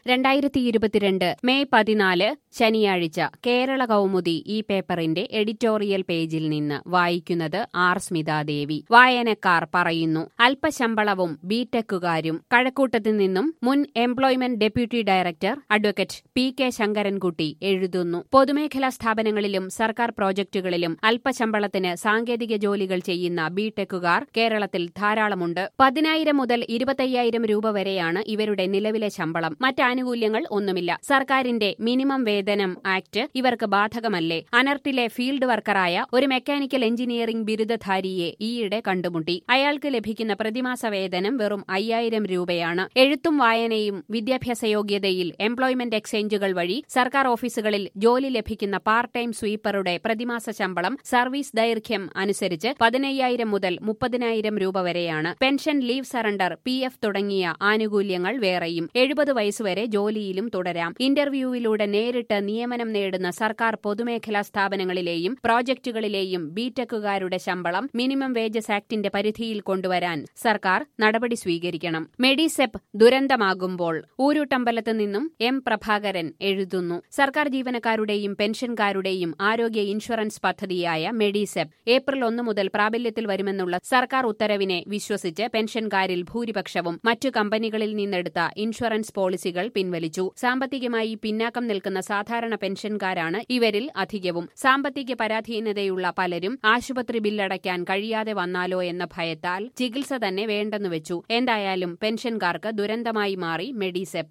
രണ്ടായിരത്തി ഇരുപത്തിരണ്ട് മെയ് പതിനാല് ശനിയാഴ്ച കേരള കൗമുദി ഈ പേപ്പറിന്റെ എഡിറ്റോറിയൽ പേജിൽ നിന്ന് വായിക്കുന്നത് ആർ സ്മിതാദേവി വായനക്കാർ പറയുന്നു അല്പശമ്പളവും ബിടെക്കുകാരും കഴക്കൂട്ടത്തു നിന്നും മുൻ employment deputy director advocate P K Sankarankutty എഴുതുന്നു പൊതുമേഖലാ സ്ഥാപനങ്ങളിലും സർക്കാർ പ്രോജക്ടുകളിലും അല്പശമ്പളത്തിന് സാങ്കേതിക ജോലികൾ ചെയ്യുന്ന ബിടെക്കുകാർ കേരളത്തിൽ ധാരാളമുണ്ട് പതിനായിരം മുതൽ ഇരുപത്തയ്യായിരം രൂപ വരെയാണ് ഇവരുടെ നിലവിലെ ശമ്പളം മറ്റാനുകൂല്യങ്ങൾ ഒന്നുമില്ല സർക്കാരിന്റെ മിനിമം വേതനം ആക്ട് ഇവർക്ക് ബാധകമല്ലേ അനർട്ടിലെ ഫീൽഡ് വർക്കറായ ഒരു മെക്കാനിക്കൽ എഞ്ചിനീയറിംഗ് ബിരുദധാരിയെ ഈയിടെ കണ്ടുമുട്ടി അയാൾക്ക് ലഭിക്കുന്ന പ്രതിമാസ വേതനം വെറും അയ്യായിരം രൂപയാണ് എഴുത്തും വായനയും വിദ്യാഭ്യാസ യോഗ്യതയിൽ എംപ്ലോയ്മെന്റ് എക്സ്ചേഞ്ചുകൾ വഴി സർക്കാർ ഓഫീസുകളിൽ ജോലി ലഭിക്കുന്ന പാർട്ട് ടൈം സ്വീപ്പറുടെ പ്രതിമാസ ശമ്പളം സർവീസ് ദൈർഘ്യം അനുസരിച്ച് പതിനയ്യായിരം മുതൽ മുപ്പതിനായിരം രൂപ വരെയാണ് pension leave surrender P F തുടങ്ങിയ ആനുകൂല്യങ്ങൾ വേറെയും എഴുപത് വയസ്സുവരെ ജോലിയിലും തുടരാം ഇന്റർവ്യൂവിലൂടെ നേരിട്ട് നിയമനം നേടുന്ന സർക്കാർ പൊതുമേഖലാ സ്ഥാപനങ്ങളിലെയും പ്രോജക്ടുകളിലെയും ബിടെക്കുകാരുടെ ശമ്പളം മിനിമം വേജസ് ആക്ടിന്റെ പരിധിയിൽ കൊണ്ടുവരാൻ സർക്കാർ നടപടി സ്വീകരിക്കണം മെഡിസെപ്പ് ദുരന്തമാകുമ്പോൾ ഊരൂട്ടമ്പലത്ത് നിന്നും എം പ്രഭാകരൻ എഴുതുന്നു സർക്കാർ ജീവനക്കാരുടെയും പെൻഷൻകാരുടെയും ആരോഗ്യ ഇൻഷുറൻസ് പദ്ധതിയായ മെഡിസെപ്പ് ഏപ്രിൽ ഒന്ന് മുതൽ പ്രാബല്യത്തിൽ വരുമെന്നുള്ള സർക്കാർ ഉത്തരവിനെ വിശ്വസിച്ച് പെൻഷൻകാരിൽ ഭൂരിപക്ഷവും മറ്റു കമ്പനികളിൽ നിന്നെടുത്ത ഇൻഷുറൻസ് പോളിസികൾ പിൻവലിച്ചു സാമ്പത്തികമായി പിന്നാക്കം നിൽക്കുന്ന സാധാരണ പെൻഷൻകാരാണ് ഇവരിൽ അധികവും സാമ്പത്തിക പരാധീനതയുള്ള പലരും ആശുപത്രി ബില്ലടയ്ക്കാൻ കഴിയാതെ വന്നാലോ എന്ന ഭയത്താൽ ചികിത്സ തന്നെ വേണ്ടെന്ന് വെച്ചു എന്തായാലും പെൻഷൻകാർക്ക് ദുരന്തമായി മാറി മെഡിസെപ്പ്